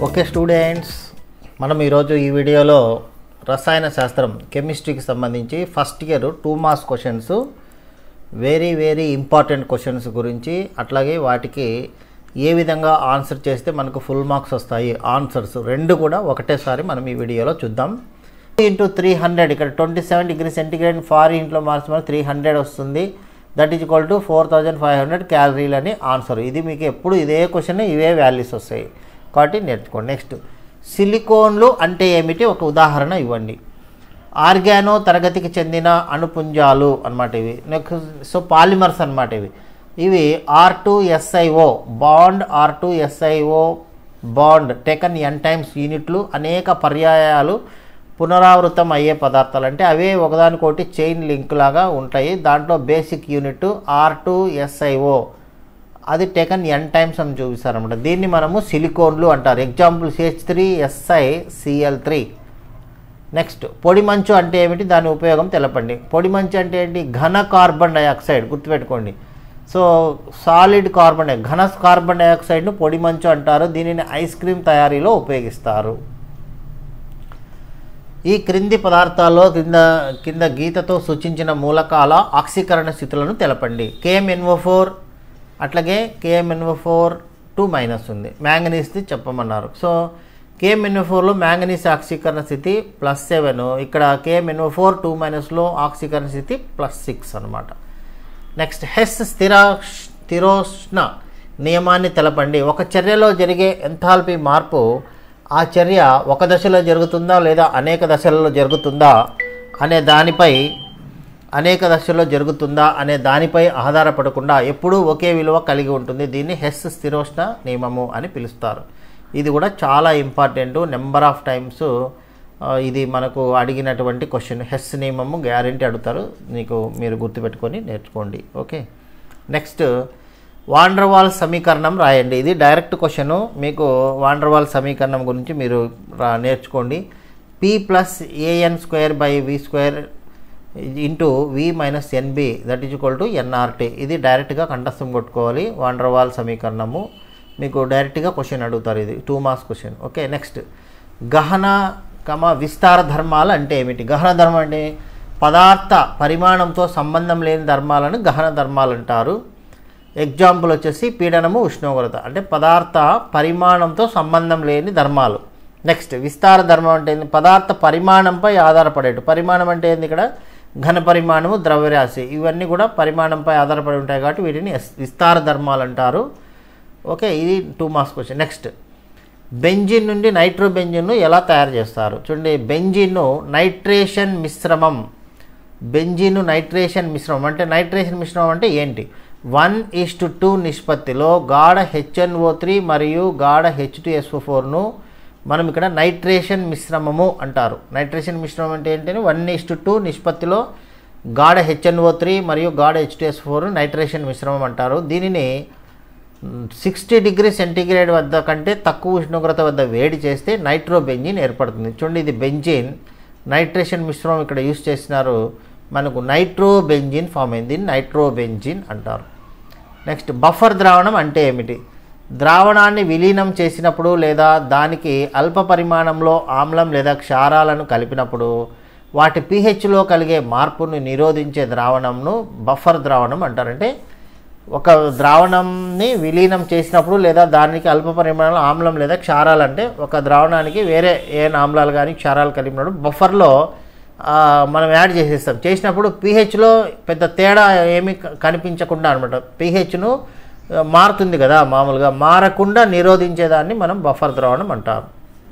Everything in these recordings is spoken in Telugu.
ఓకే స్టూడెంట్స్ మనం ఈరోజు ఈ వీడియోలో రసాయన శాస్త్రం కెమిస్ట్రీకి సంబంధించి first year two marks questions very very important questions గురించి అట్లాగే వాటికి ఏ విధంగా ఆన్సర్ చేస్తే మనకు ఫుల్ మార్క్స్ వస్తాయి ఆన్సర్స్ రెండు కూడా ఒకటేసారి మనం ఈ వీడియోలో చూద్దాం ఇంటూ త్రీ హండ్రెడ్ ఇక్కడ ట్వంటీ సెవెన్ డిగ్రీ సెంటిగ్రేడ్ ఫార్ ఇంట్లో మార్క్స్ మనకు త్రీ హండ్రెడ్ వస్తుంది that is equal to four thousand five hundred క్యాలరీలు అని ఆన్సర్ ఇది మీకు ఎప్పుడు ఇదే క్వశ్చన్ ఇవే వాల్యూస్ వస్తాయి కాబట్టి నేర్చుకోండి నెక్స్ట్ సిలికోన్లు అంటే ఏమిటి ఒక ఉదాహరణ ఇవ్వండి ఆర్గానో తరగతికి చెందిన అణుపుంజాలు అన్నమాట ఇవి నెక్స్ట్ సో పాలిమర్స్ అన్నమాట ఇవి ఇవి R two SiO bond R two SiO bond taken n times యూనిట్లు అనేక పర్యాయాలు పునరావృతం అయ్యే పదార్థాలు అంటే అవే ఒకదానికొకటి చైన్ లింక్ లాగా ఉంటాయి దాంట్లో basic unit R two SiO అది టేకన్ ఎన్ టైమ్స్ అని చూపిస్తారనమాట దీన్ని మనము సిలికోన్లు అంటారు example CH three Si Cl three next పొడి మంచు అంటే ఏమిటి దాని ఉపయోగం తెలపండి పొడి మంచు అంటే ఏంటి ఘన కార్బన్ డైఆక్సైడ్ గుర్తుపెట్టుకోండి సో సాలిడ్ కార్బన్ డై ఘన కార్బన్ డైఆక్సైడ్ను పొడి మంచు అంటారు దీనిని ఐస్ క్రీమ్ తయారీలో ఉపయోగిస్తారు ఈ క్రింది పదార్థాల్లో కింద కింద గీతతో సూచించిన మూలకాల ఆక్సీకరణ స్థితులను తెలపండి కేఎంఎన్ఓ ఫోర్ అట్లాగే కేఎంఎన్ఓ ఫోర్ టూ మైనస్ ఉంది మ్యాంగనీస్ది చెప్పమన్నారు సో కేఎంఎన్ఓ ఫోర్లో మ్యాంగనీస్ ఆక్సీకరణ స్థితి ప్లస్ సెవెన్ ఇక్కడ కేఎంఎన్ఓ ఫోర్ టూ మైనస్లో ఆక్సీకరణ స్థితి ప్లస్ సిక్స్ అనమాట నెక్స్ట్ హెస్ స్థిర స్థిరోష్ణ నియమాన్ని తెలపండి ఒక చర్యలో జరిగే ఎంథాల్పీ మార్పు ఆ చర్య ఒక దశలో జరుగుతుందా లేదా అనేక దశలలో జరుగుతుందా అనే దానిపై అనేక దశల్లో జరుగుతుందా అనే దానిపై ఆధారపడకుండా ఎప్పుడూ ఒకే విలువ కలిగి ఉంటుంది దీన్ని హెస్ స్థిరోష్ణ నియమము అని పిలుస్తారు ఇది కూడా చాలా ఇంపార్టెంట్ నెంబర్ ఆఫ్ టైమ్స్ ఇది మనకు అడిగినటువంటి క్వశ్చన్ హెస్ నియమము గ్యారంటీ అడుగుతారు మీకు మీరు గుర్తుపెట్టుకొని నేర్చుకోండి ఓకే నెక్స్ట్ వాండర్వాల్ సమీకరణం రాయండి ఇది డైరెక్ట్ క్వశ్చన్ మీకు వాండర్వాల్ సమీకరణం గురించి మీరు రా నేర్చుకోండి P plus an square by V square into V minus nb that is equal to nRT ఇది డైరెక్ట్గా కంఠస్థం కొట్టుకోవాలి వాండర్వాల్ సమీకరణము మీకు డైరెక్ట్గా క్వశ్చన్ అడుగుతారు ఇది two marks question okay next గహన కమ విస్తార ధర్మాలు అంటే ఏమిటి గహన ధర్మం అంటే పదార్థ పరిమాణంతో సంబంధం లేని ధర్మాలను గహన ధర్మాలు అంటారు ఎగ్జాంపుల్ వచ్చేసి పీడనము ఉష్ణోగ్రత అంటే పదార్థ పరిమాణంతో సంబంధం లేని ధర్మాలు నెక్స్ట్ విస్తార ధర్మం అంటే ఏంది పదార్థ పరిమాణంపై ఆధారపడేటు పరిమాణం అంటే ఏంది ఇక్కడ ఘన పరిమాణము ద్రవ్యరాశి ఇవన్నీ కూడా పరిమాణంపై ఆధారపడి ఉంటాయి కాబట్టి వీటిని విస్తార ధర్మాలు అంటారు ఓకే ఇది two marks question next benzene నుండి నైట్రో బెంజిన్ను ఎలా తయారు చేస్తారు చూడండి బెంజిన్ను నైట్రేషన్ మిశ్రమం బెంజిన్ నైట్రేషన్ మిశ్రమం అంటే నైట్రేషన్ మిశ్రమం అంటే ఏంటి వన్ ఈస్ టు టూ నిష్పత్తిలో గాఢ హెచ్ఎన్ఓ త్రీ మరియు గాఢ హెచ్ టు ఎస్ఓ ఫోర్ను మనం ఇక్కడ నైట్రేషన్ మిశ్రమము అంటారు నైట్రేషన్ మిశ్రమం అంటే ఏంటంటే వన్ ఈస్ టు టూ నిష్పత్తిలో గాఢ హెచ్ఎన్ఓ త్రీ మరియు గాఢ H two S four nitration మిశ్రమం అంటారు దీనిని సిక్స్టీ డిగ్రీ సెంటీగ్రేడ్ వద్ద కంటే తక్కువ ఉష్ణోగ్రత వద్ద వేడి చేస్తే నైట్రో బెంజిన్ ఏర్పడుతుంది చూడండి ఇది బెంజిన్ నైట్రేషన్ మిశ్రమం ఇక్కడ యూస్ చేసినారు మనకు నైట్రో బెంజిన్ ఫామ్ అయింది నైట్రో బెంజిన్ అంటారు నెక్స్ట్ బఫర్ ద్రావణం అంటే ఏమిటి ద్రావణాన్ని విలీనం చేసినప్పుడు లేదా దానికి అల్ప పరిమాణంలో ఆమ్లం లేదా క్షారాలను కలిపినప్పుడు వాటి పీహెచ్లో కలిగే మార్పును నిరోధించే ద్రావణంను బఫర్ ద్రావణం అంటారంటే ఒక ద్రావణంని విలీనం చేసినప్పుడు లేదా దానికి అల్ప పరిమాణంలో ఆమ్లం లేదా క్షారాలు అంటే ఒక ద్రావణానికి వేరే ఏ ఆమ్లాలు కానీ క్షారాలు కలిపినప్పుడు బఫర్లో మనం యాడ్ చేసేస్తాం చేసినప్పుడు పీహెచ్లో పెద్ద తేడా ఏమీ కనిపించకుండా అనమాట పీహెచ్ను మారుతుంది కదా మామూలుగా మారకుండా నిరోధించేదాన్ని మనం బఫర్ ద్రావణం అంటాం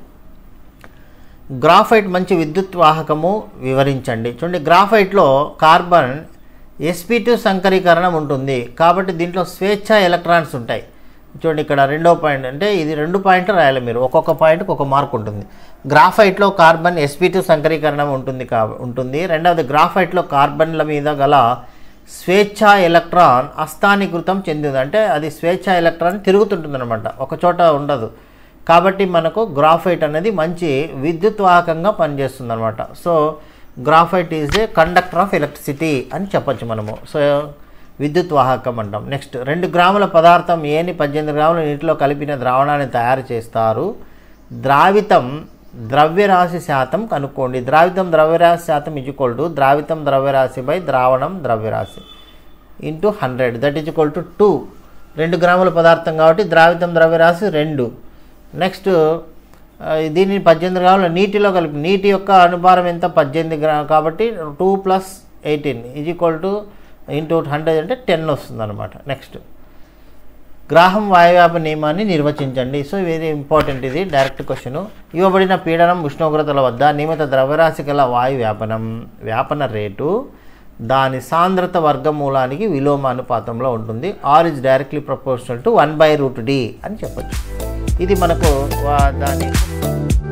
గ్రాఫైట్ మంచి విద్యుత్ వాహకము వివరించండి చూడండి గ్రాఫైట్లో కార్బన్ ఎస్పీ టూ సంకరీకరణం ఉంటుంది కాబట్టి దీంట్లో స్వేచ్ఛ ఎలక్ట్రాన్స్ ఉంటాయి చూడండి ఇక్కడ రెండో పాయింట్ అంటే ఇది రెండు పాయింట్లు రాయాలి మీరు ఒక్కొక్క పాయింట్కి ఒక మార్క్ ఉంటుంది గ్రాఫైట్లో కార్బన్ ఎస్పీ టూ సంకరీకరణం ఉంటుంది కా ఉంటుంది రెండవది గ్రాఫైట్లో కార్బన్ల మీద గల స్వేచ్ఛ ఎలక్ట్రాన్ అస్థానీకృతం చెందింది అంటే అది స్వేచ్ఛ ఎలక్ట్రాన్ తిరుగుతుంటుంది అనమాట ఒక చోట ఉండదు కాబట్టి మనకు గ్రాఫైట్ అనేది మంచి విద్యుత్ వాహకంగా పనిచేస్తుంది అనమాట so graphite is a conductor of electricity అని చెప్పొచ్చు మనము సో విద్యుత్ వాహకం అంటాం నెక్స్ట్ రెండు గ్రాముల పదార్థం ఏని పద్దెనిమిది గ్రాముల నీటిలో కలిపిన ద్రావణాన్ని తయారు చేస్తారు ద్రావితం ద్రవ్యరాశి శాతం కనుక్కోండి ద్రావితం ద్రవ్యరాశి శాతం ఈక్వల్ టు ద్రావితం ద్రవ్యరాశి బై ద్రావణం ద్రవ్యరాశి into hundred that is equal to two రెండు గ్రాముల పదార్థం కాబట్టి ద్రావితం ద్రవ్యరాశి రెండు నెక్స్ట్ ఆ, దీన్ని పద్దెనిమిది గ్రాముల నీటిలో కలిపి నీటి యొక్క అనుభారం ఎంత పద్దెనిమిది గ్రా కాబట్టి two plus eighteen is equal to into hundred అంటే టెన్ వస్తుంది అనమాట నెక్స్ట్ గ్రాహం వాయువ్యాప నియమాన్ని నిర్వచించండి సో వెరీ ఇంపార్టెంట్ ఇది డైరెక్ట్ క్వశ్చన్ ఇవ్వబడిన పీడనం ఉష్ణోగ్రతల వద్ద నియమిత ద్రవ్యరాశి గల వాయు వ్యాపనం వ్యాపన రేటు దాని సాంద్రత వర్గమూలానికి విలోమ అనుపాతంలో ఉంటుంది R is directly proportional to one by root D అని చెప్పొచ్చు ఇది మనకు వా- దాని